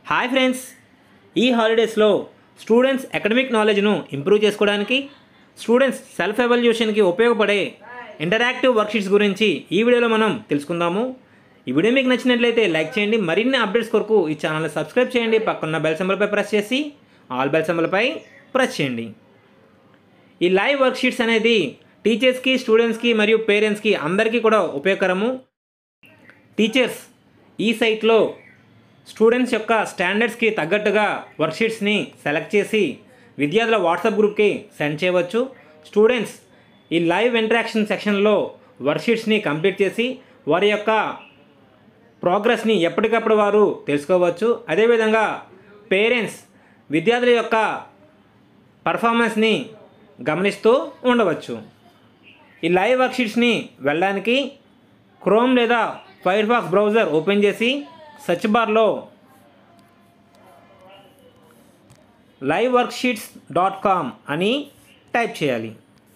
Hi friends ఈ హాలిడేస్లో students academic నాలెడ్జ్ను ఇంప్రూవ్ చేసుకోవడానికి స్టూడెంట్స్ సెల్ఫ్ ఎవాల్యుయేషన్కి ఉపయోగపడే ఇంటరాక్టివ్ వర్క్షీట్స్ గురించి ఈ వీడియోలో మనం తెలుసుకుందాము ఈ వీడియో మీకు నచ్చినట్లయితే లైక్ చేయండి మరిన్ని అప్డేట్స్ కొరకు ఈ ఛానల్ని సబ్స్క్రైబ్ చేయండి పక్కన్న బెల్ సింబల్పై ప్రెస్ చేసి ఆల్ బెల్ సింబల్పై ప్రెస్ చేయండి ఈ లైవ్ వర్క్షీట్స్ అనేది టీచర్స్కి స్టూడెంట్స్కి మరియు పేరెంట్స్కి అందరికీ కూడా ఉపయోగకరము టీచర్స్ ఈ సైట్లో స్టూడెంట్స్ యొక్క స్టాండర్డ్స్కి తగ్గట్టుగా వర్క్షీట్స్ని సెలెక్ట్ చేసి విద్యార్థుల వాట్సాప్ గ్రూప్కి సెండ్ చేయవచ్చు స్టూడెంట్స్ ఈ లైవ్ ఇంటరాక్షన్ సెక్షన్లో వర్క్షీట్స్ని కంప్లీట్ చేసి వారి యొక్క ప్రోగ్రెస్ని ఎప్పటికప్పుడు వారు తెలుసుకోవచ్చు అదేవిధంగా పేరెంట్స్ విద్యార్థుల యొక్క పర్ఫార్మెన్స్ని గమనిస్తూ ఉండవచ్చు ఈ లైవ్ వర్క్షీట్స్ని వెళ్ళడానికి క్రోమ్ లేదా ఫైర్ ఫాక్స్ బ్రౌజర్ ఓపెన్ చేసి సెర్చ్ బార్లో లైవ్ వర్క్షీట్స్ డాట్ కామ్ అని టైప్ చేయాలి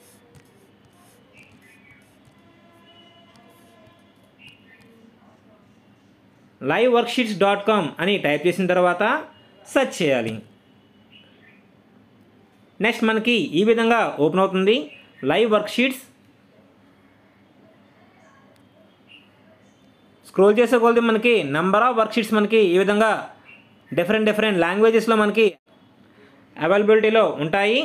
లైవ్ వర్క్షీట్స్ డాట్ కామ్ అని టైప్ చేసిన తర్వాత సెర్చ్ చేయాలి నెక్స్ట్ మనకి ఈ విధంగా ఓపెన్ అవుతుంది లైవ్ వర్క్షీట్స్ స్క్రోల్ చేసే కొలది మనకి నెంబర్ ఆఫ్ వర్క్షీట్స్ మనకి ఈ విధంగా డిఫరెంట్ డిఫరెంట్ లాంగ్వేజెస్లో మనకి అవైలబిలిటీలో ఉంటాయి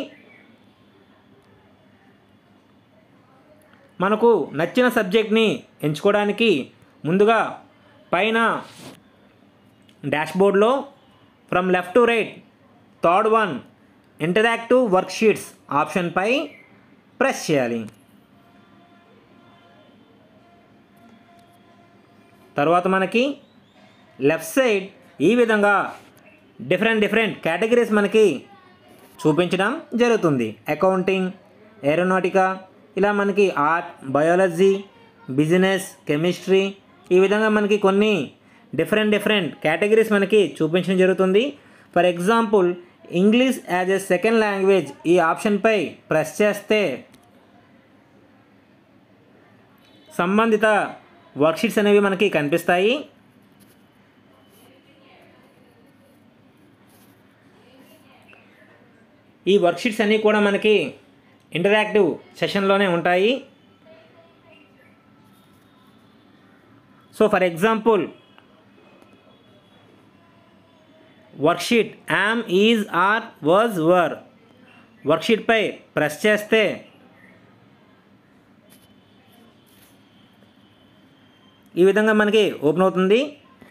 మనకు నచ్చిన సబ్జెక్ట్ని ఎంచుకోవడానికి ముందుగా పైన డాష్బోర్డ్లో from left to right third one interactive worksheets ఆప్షన్పై ప్రెస్ చేయాలి తర్వాత మనకి లెఫ్ట్ సైడ్ ఈ విధంగా డిఫరెంట్ డిఫరెంట్ కేటగిరీస్ మనకి చూపించడం జరుగుతుంది అకౌంటింగ్ ఏరోనాటికా ఇలా మనకి ఆర్ట్ బయాలజీ బిజినెస్ కెమిస్ట్రీ ఈ విధంగా మనకి కొన్ని డిఫరెంట్ డిఫరెంట్ కేటగిరీస్ మనకి చూపించడం జరుగుతుంది for example English as a second language ఈ ఆప్షన్పై ప్రెస్ చేస్తే సంబంధిత వర్క్షీట్స్ అనేవి మనకి కనిపిస్తాయి ఈ వర్క్షీట్స్ అన్నీ కూడా మనకి ఇంటరాక్టివ్ సెషన్లోనే ఉంటాయి so for example worksheet am is are was were వర్క్షీట్పై ప్రెస్ చేస్తే ఈ విధంగా మనకి ఓపెన్ అవుతుంది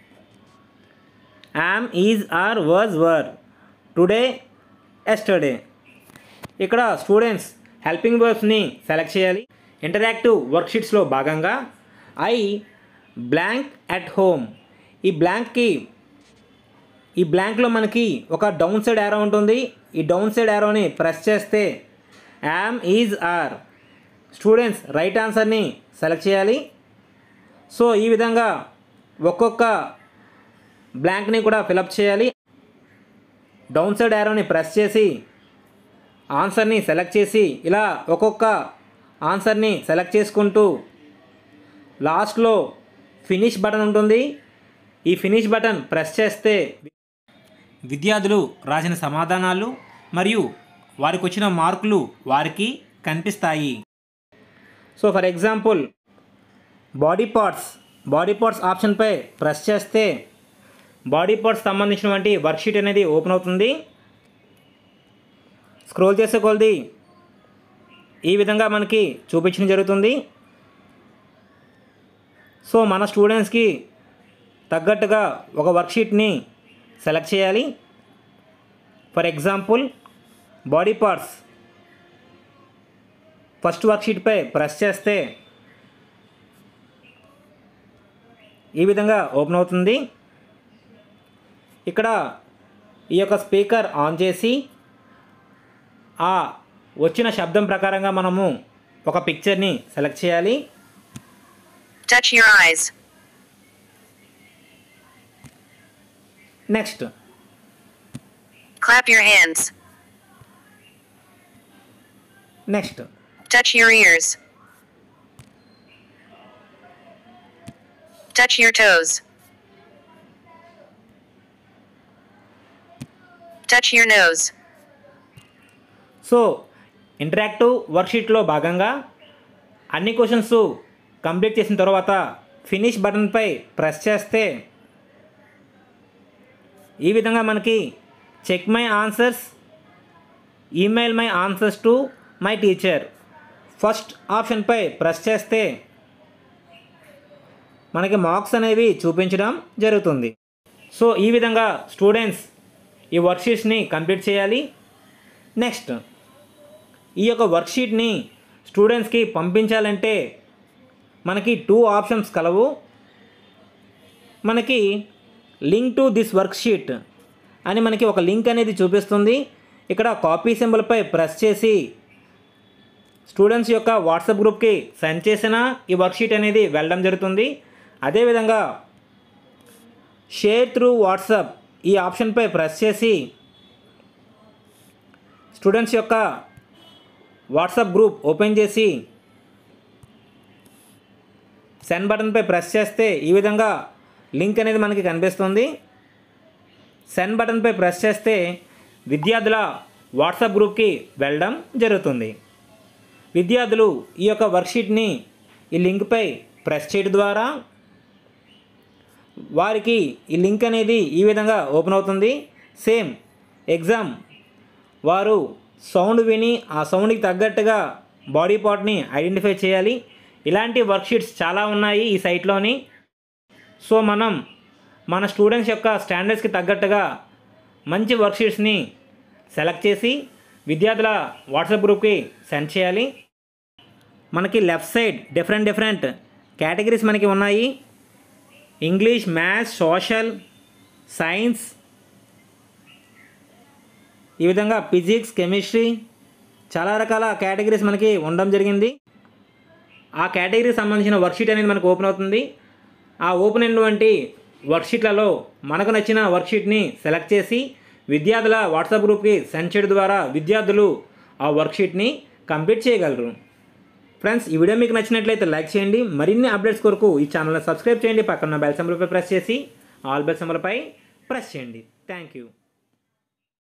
am is are was were today yesterday ఇక్కడ స్టూడెంట్స్ హెల్పింగ్ వర్బ్స్ని సెలెక్ట్ చేయాలి ఇంటరాక్టివ్ వర్క్షీట్స్లో భాగంగా ఐ బ్లాంక్ అట్ హోమ్ ఈ బ్లాంక్కి ఈ బ్లాంక్లో మనకి ఒక డౌన్ సైడ్ యారో ఉంటుంది ఈ డౌన్ సైడ్ యారోని ప్రెస్ చేస్తే am is are students right ఆన్సర్ని సెలెక్ట్ చేయాలి సో ఈ విధంగా ఒక్కొక్క బ్లాంక్ని కూడా ఫిలప్ చేయాలి డౌన్ సైడ్ యారోని ప్రెస్ చేసి ఆన్సర్ని సెలెక్ట్ చేసి ఇలా ఒక్కొక్క ఆన్సర్ని సెలెక్ట్ చేసుకుంటూ లాస్ట్లో ఫినిష్ బటన్ ఉంటుంది ఈ ఫినిష్ బటన్ ప్రెస్ చేస్తే విద్యార్థులు రాసిన సమాధానాలు మరియు వారికి వచ్చిన మార్కులు వారికి కనిపిస్తాయి so for example body parts body parts ఆప్షన్పై ప్రెస్ చేస్తే బాడీ పార్ట్స్ సంబంధించినటువంటి వర్క్షీట్ అనేది ఓపెన్ అవుతుంది స్క్రోల్ చేసే కొలది ఈ విధంగా మనకి చూపించడం జరుగుతుంది సో మన స్టూడెంట్స్కి తగ్గట్టుగా ఒక వర్క్షీట్ని సెలెక్ట్ చేయాలి for example body parts first వర్క్షీట్పై ప్రెస్ చేస్తే ఈ విధంగా ఓపెన్ అవుతుంది ఇక్కడ ఈ యొక్క స్పీకర్ ఆన్ చేసి ఆ వచ్చిన శబ్దం ప్రకారంగా మనము ఒక పిక్చర్ని సెలెక్ట్ చేయాలి Touch your eyes. Next Clap your hands. Next Touch your ears. Touch your toes. Touch your nose. So interactive వర్క్షీట్లో భాగంగా అన్ని క్వశ్చన్స్ కంప్లీట్ చేసిన తర్వాత ఫినిష్ బటన్పై ప్రెస్ చేస్తే ఈ విధంగా మనకి check my answers email my answers to my teacher first ఆప్షన్పై ప్రెస్ చేస్తే మనకి మార్క్స్ అనేవి చూపించడం జరుగుతుంది సో ఈ విధంగా స్టూడెంట్స్ ఈ వర్క్షీట్స్ని కంప్లీట్ చేయాలి నెక్స్ట్ ఈ యొక్క వర్క్షీట్ని స్టూడెంట్స్కి పంపించాలంటే మనకి టూ ఆప్షన్స్ కలవు మనకి లింక్ టు దిస్ వర్క్షీట్ అని మనకి ఒక లింక్ అనేది చూపిస్తుంది ఇక్కడ కాపీ సింబల్పై ప్రెస్ చేసి స్టూడెంట్స్ యొక్క వాట్సాప్ గ్రూప్కి సెండ్ చేసిన ఈ వర్క్షీట్ అనేది వెళ్ళడం జరుగుతుంది అదేవిధంగా షేర్ త్రూ వాట్సాప్ ఈ ఆప్షన్పై ప్రెస్ చేసి స్టూడెంట్స్ యొక్క వాట్సాప్ గ్రూప్ ఓపెన్ చేసి సెండ్ బటన్పై ప్రెస్ చేస్తే ఈ విధంగా లింక్ అనేది మనకి కనిపిస్తుంది సెండ్ బటన్పై ప్రెస్ చేస్తే విద్యార్థుల వాట్సాప్ గ్రూప్కి వెళ్ళడం జరుగుతుంది విద్యార్థులు ఈ యొక్క వర్క్షీట్ని ఈ లింక్పై ప్రెస్ చేయడం ద్వారా వారికి ఈ లింక్ అనేది ఈ విధంగా ఓపెన్ అవుతుంది సేమ్ ఎగ్జామ్ వారు సౌండ్ విని ఆ సౌండ్కి తగ్గట్టుగా బాడీ పార్ట్ని ఐడెంటిఫై చేయాలి ఇలాంటి వర్క్షీట్స్ చాలా ఉన్నాయి ఈ సైట్లోని సో మనం మన స్టూడెంట్స్ యొక్క స్టాండర్డ్స్కి తగ్గట్టుగా మంచి వర్క్షీట్స్ని సెలెక్ట్ చేసి విద్యార్థుల వాట్సాప్ గ్రూప్కి సెండ్ చేయాలి మనకి left side different different categories మనకి ఉన్నాయి ఇంగ్లీష్ మ్యాథ్స్ సోషల్ సైన్స్ ఈ విధంగా ఫిజిక్స్ కెమిస్ట్రీ చాలా రకాల కేటగిరీస్ మనకి ఉండడం జరిగింది ఆ కేటగిరీకి సంబంధించిన వర్క్షీట్ అనేది మనకు ఓపెన్ అవుతుంది ఆ ఓపెన్ అయినటువంటి వర్క్షీట్లలో మనకు నచ్చిన వర్క్షీట్ని సెలెక్ట్ చేసి విద్యార్థుల వాట్సాప్ గ్రూప్కి సెండ్ చేయడం ద్వారా విద్యార్థులు ఆ వర్క్షీట్ని కంప్లీట్ చేయగలరు ఫ్రెండ్స్ ఈ వీడియో మీకు నచ్చినట్లయితే లైక్ చేయండి మరిన్ని అప్డేట్స్ కొరకు ఈ ఛానల్ని సబ్స్క్రైబ్ చేయండి పక్కన బెల్ సింబల్పై ప్రెస్ చేసి ఆల్ బెల్ సింబల్పై ప్రెస్ చేయండి థ్యాంక్ యూ